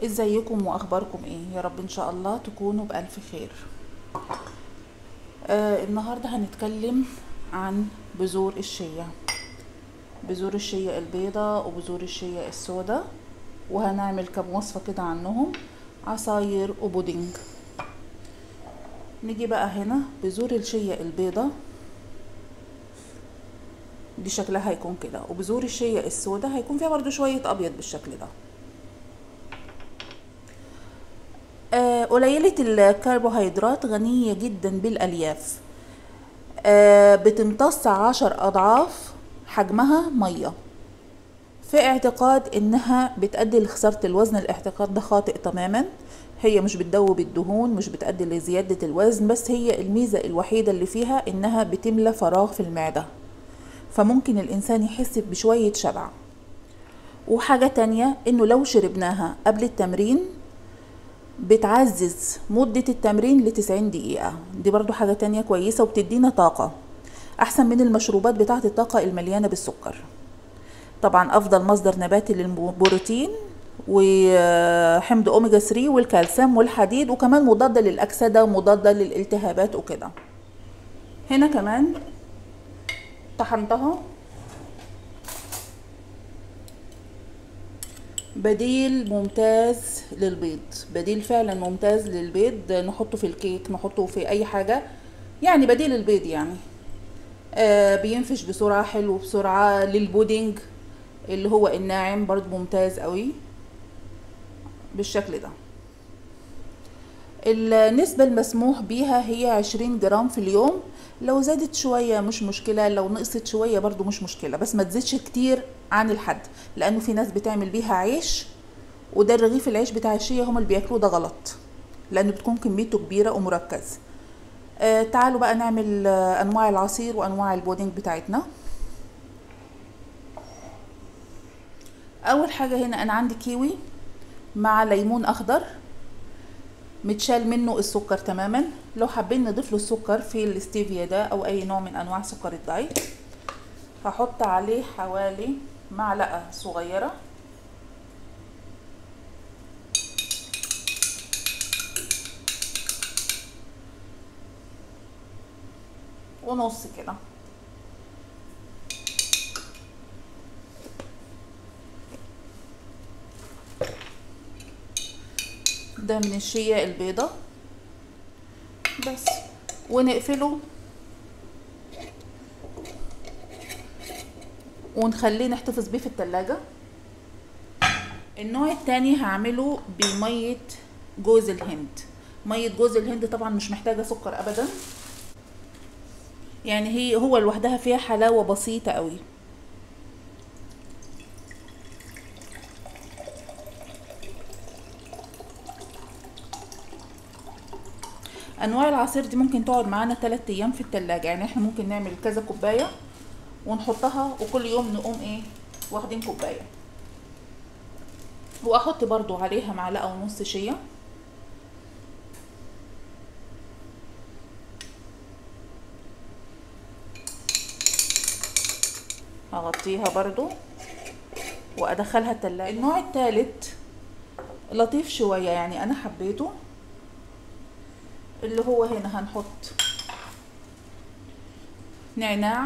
ازيكم واخباركم ايه يا رب ان شاء الله تكونوا بالف خير آه النهارده هنتكلم عن بذور الشيا بذور الشيا البيضاء وبذور الشيا السوداء وهنعمل كم وصفه كده عنهم عصاير وبودنج نيجي بقى هنا بذور الشيا البيضاء دي شكلها هيكون كده وبذور الشيا السوداء هيكون فيها برضو شويه ابيض بالشكل ده آه، قليلة الكربوهيدرات غنية جدا بالألياف آه، بتمتص عشر أضعاف حجمها مية في اعتقاد انها بتؤدي لخسارة الوزن الاعتقاد ده خاطئ تماما هي مش بتدوب الدهون مش بتؤدي لزيادة الوزن بس هي الميزة الوحيدة اللي فيها انها بتملى فراغ في المعدة فممكن الانسان يحس بشوية شبع وحاجة تانية انه لو شربناها قبل التمرين بتعزز مدة التمرين لتسعين دقيقة دي برضو حاجة تانية كويسة وبتدينا طاقة أحسن من المشروبات بتاعة الطاقة المليانة بالسكر طبعا أفضل مصدر نباتي للبروتين وحمض أوميجا 3 والكالسيوم والحديد وكمان مضادة للأكسدة ومضادة للالتهابات وكده هنا كمان طحنتها بديل ممتاز للبيض بديل فعلا ممتاز للبيض نحطه في الكيك نحطه في اي حاجة يعني بديل البيض يعني آه بينفش بسرعة حلو بسرعة للبودنج اللي هو الناعم برضو ممتاز قوي بالشكل ده النسبة المسموح بيها هي عشرين جرام في اليوم لو زادت شوية مش مشكلة لو نقصت شوية برضو مش مشكلة بس ما تزيدش كتير عن الحد لأنه في ناس بتعمل بيها عيش وده الرغيف العيش بتاع الشيا هما اللي بياكلوه ده غلط لأنه بتكون كميته كبيرة ومركز آه تعالوا بقى نعمل آه أنواع العصير وأنواع البودنج بتاعتنا أول حاجة هنا أنا عندي كيوي مع ليمون أخضر متشال منه السكر تماما لو حابين نضيف له السكر في الاستيفيا ده او اي نوع من انواع سكر الدايت هحط عليه حوالي معلقه صغيره ونص كده ده من الشيا البيضة بس ونقفله ونخليه نحتفظ بيه في التلاجة النوع التاني هعمله بمية جوز الهند مية جوز الهند طبعا مش محتاجة سكر ابدا يعني هي هو لوحدها فيها حلاوة بسيطة قوي انواع العصير دي ممكن تقعد معانا 3 ايام في التلاجة يعني احنا ممكن نعمل كذا كوباية ونحطها وكل يوم نقوم ايه واخدين كوباية واحط برضو عليها معلقة ونص شيا هغطيها برضو وادخلها التلاجة النوع الثالث لطيف شوية يعني انا حبيته اللي هو هنا هنحط نعناع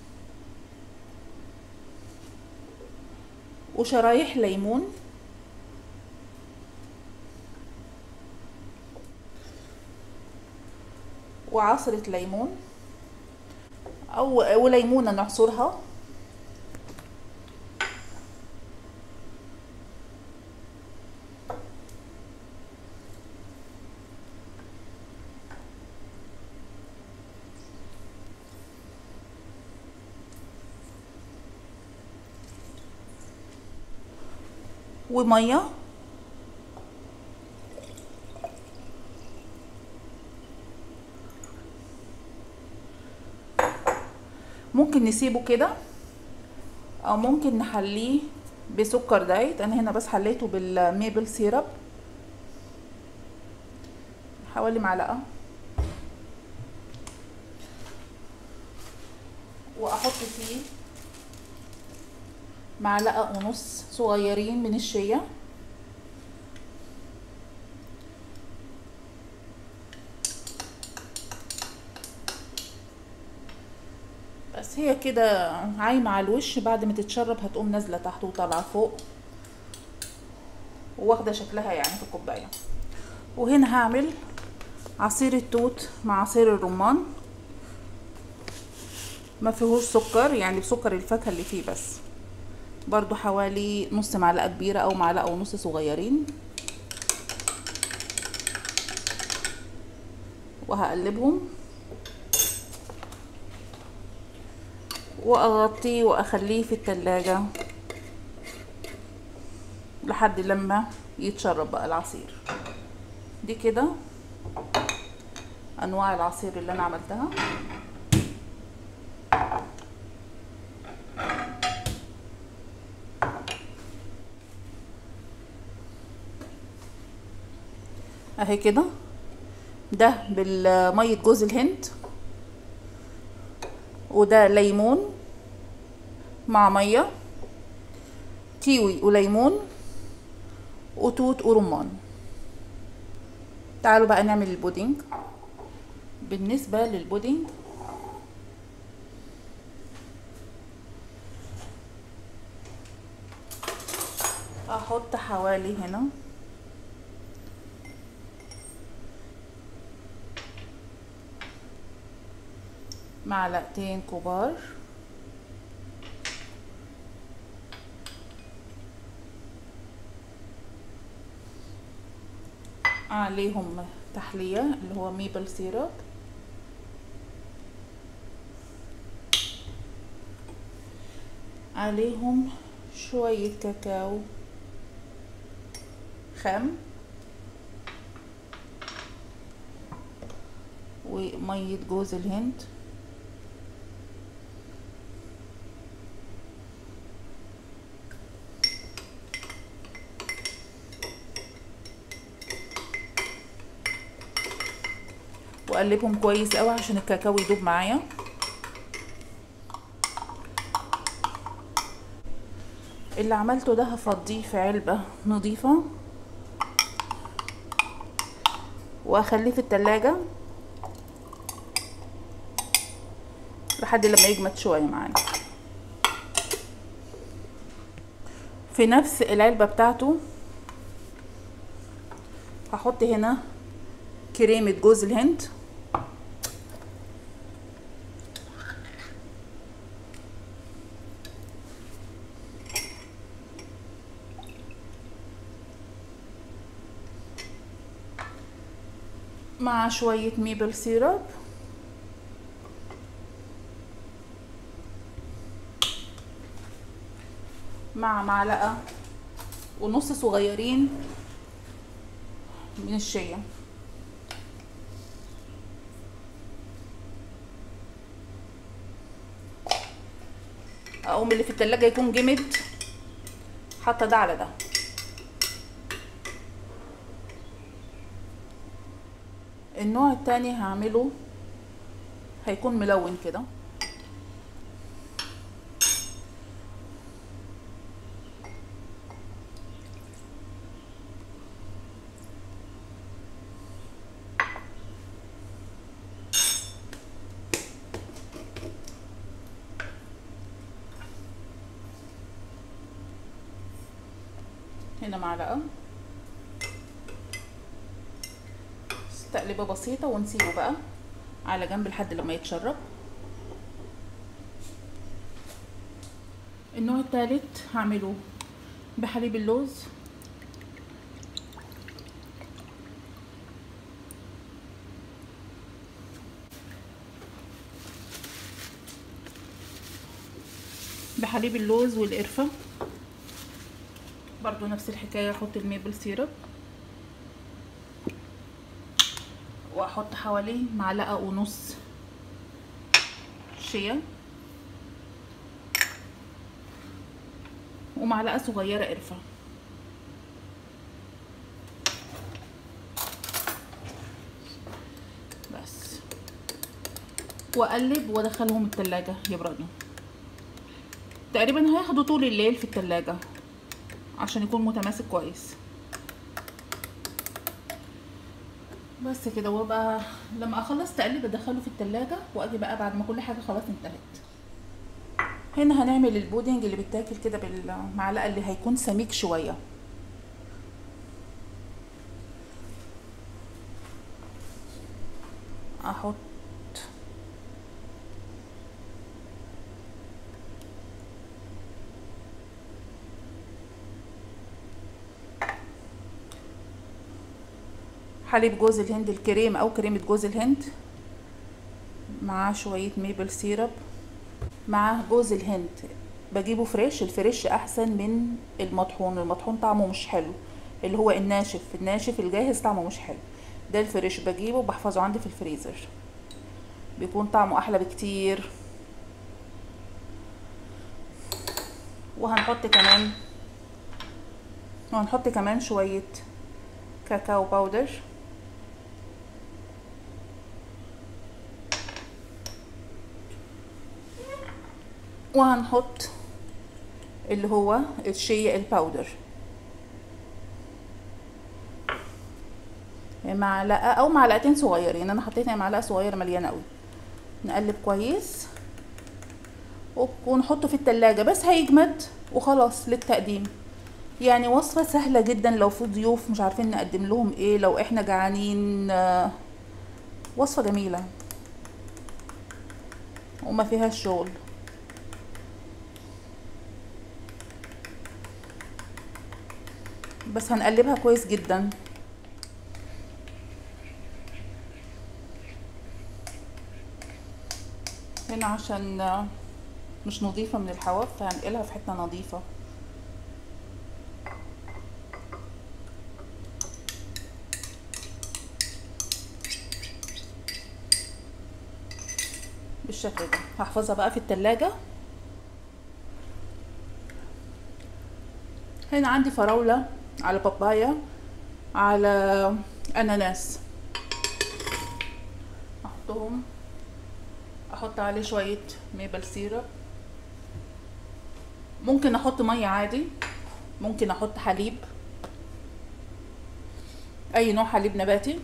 وشرايح ليمون وعصرة ليمون أو وليمونة نعصرها وميه ممكن نسيبه كده او ممكن نحليه بسكر دايت انا هنا بس حليته بالميبل سيرب حوالي معلقه واحط فيه معلقة ونص صغيرين من الشيا بس هي كده عايمة على الوش بعد ما تتشرب هتقوم نازلة تحت وطالعة فوق واخدة شكلها يعني في الكوباية وهنا هعمل عصير التوت مع عصير الرمان ما فيهوش سكر يعني بسكر الفاكهة اللي فيه بس برضو حوالي نص معلقة كبيرة او معلقة ونص صغيرين وهقلبهم واغطيه واخليه في التلاجة لحد لما يتشرب بقى العصير دي كده انواع العصير اللي انا عملتها اهي كده ده بالمية جوز الهند وده ليمون مع مية كيوي وليمون وتوت ورمان تعالوا بقى نعمل البودنج بالنسبة للبودنج احط حوالي هنا معلقتين كبار عليهم تحلية اللي هو ميبل سيرب عليهم شوية كاكاو خام ومية جوز الهند واقلبهم كويس قوي عشان الكاكاو يدوب معايا اللي عملته ده هفضيه في علبة نظيفة واخليه في التلاجة لحد لما يجمد شوية معانا في نفس العلبة بتاعته هحط هنا كريمة جوز الهند مع شوية ميبل سيرب مع معلقة ونص صغيرين من الشيا اقوم اللي في التلاجة يكون جمد حاطه ده على ده النوع التاني هعمله هيكون ملون كده هنا معلقة تقليبة بسيطة ونسيبه بقى على جنب لحد لما يتشرب النوع التالت هعمله بحليب اللوز بحليب اللوز والقرفة برضو نفس الحكاية احط الميبل سيرب واحط حواليه معلقة ونص شيا ومعلقة صغيرة قرفة بس واقلب وادخلهم التلاجة يبردوا تقريبا هياخدوا طول الليل في التلاجة عشان يكون متماسك كويس بس كده وابقى لما اخلص تقليب ادخله في التلاجة واجي بقى بعد ما كل حاجة خلاص انتهت هنا هنعمل البودنج اللي بيتاكل كده بالمعلقه اللي هيكون سميك شويه احط حليب جوز الهند الكريم او كريمه جوز الهند مع شويه ميبل سيرب مع جوز الهند بجيبه فريش الفريش احسن من المطحون المطحون طعمه مش حلو اللي هو الناشف الناشف الجاهز طعمه مش حلو ده الفريش بجيبه بحفظه عندي في الفريزر بيكون طعمه احلى بكتير وهنحط كمان وهنحط كمان شوية كاكاو باودر وهنحط اللي هو الشيا الباودر معلقة او معلقتين صغيرين انا حطيت معلقة صغيرة مليانة قوي نقلب كويس ونحطه في التلاجة بس هيجمد وخلاص للتقديم يعني وصفة سهلة جدا لو في ضيوف مش عارفين نقدم لهم ايه لو احنا جعانين وصفة جميلة وما فيهاش شغل بس هنقلبها كويس جدا هنا عشان مش نظيفة من الحواف فهنقلها في حتة نظيفة بالشكل ده هحفظها بقى في التلاجة هنا عندي فراولة على بابايا على اناناس احطهم احط عليه شوية ميبل سيرب ممكن احط مية عادي ممكن احط حليب اي نوع حليب نباتي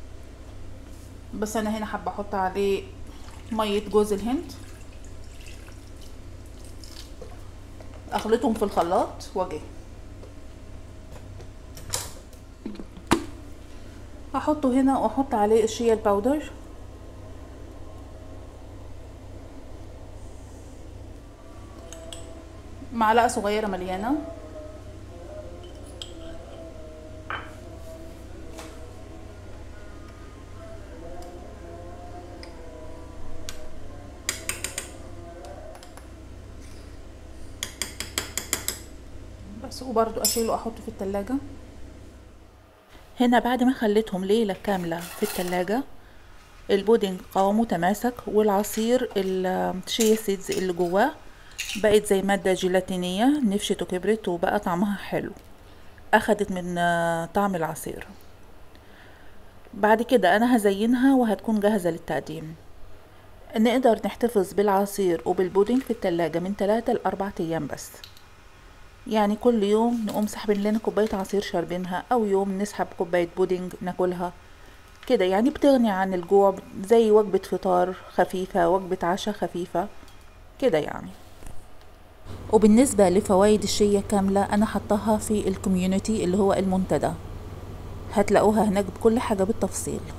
بس انا هنا حابة احط عليه مية جوز الهند اخلطهم في الخلاط واجي هحطه هنا واحط عليه الشيا الباودر معلقة صغيرة مليانة بس وبرضو اشيله احطه في التلاجة هنا بعد ما خليتهم ليلة كاملة في التلاجة البودنج قوامه تماسك والعصير الشيا سيدز اللي جواه بقت زي مادة جيلاتينية نفشت وكبرت وبقى طعمها حلو أخدت من طعم العصير بعد كده أنا هزينها وهتكون جاهزة للتقديم نقدر نحتفظ بالعصير وبالبودنج في التلاجة من 3 لأربعة أيام بس يعني كل يوم نقوم سحبين لنا كوباية عصير شاربينها أو يوم نسحب كوباية بودنج ناكلها كده يعني بتغني عن الجوع زي وجبة فطار خفيفة وجبة عشاء خفيفة كده يعني وبالنسبة لفوائد الشيا كاملة أنا حطها في الكوميونتي اللي هو المنتدى هتلاقوها هناك بكل حاجة بالتفصيل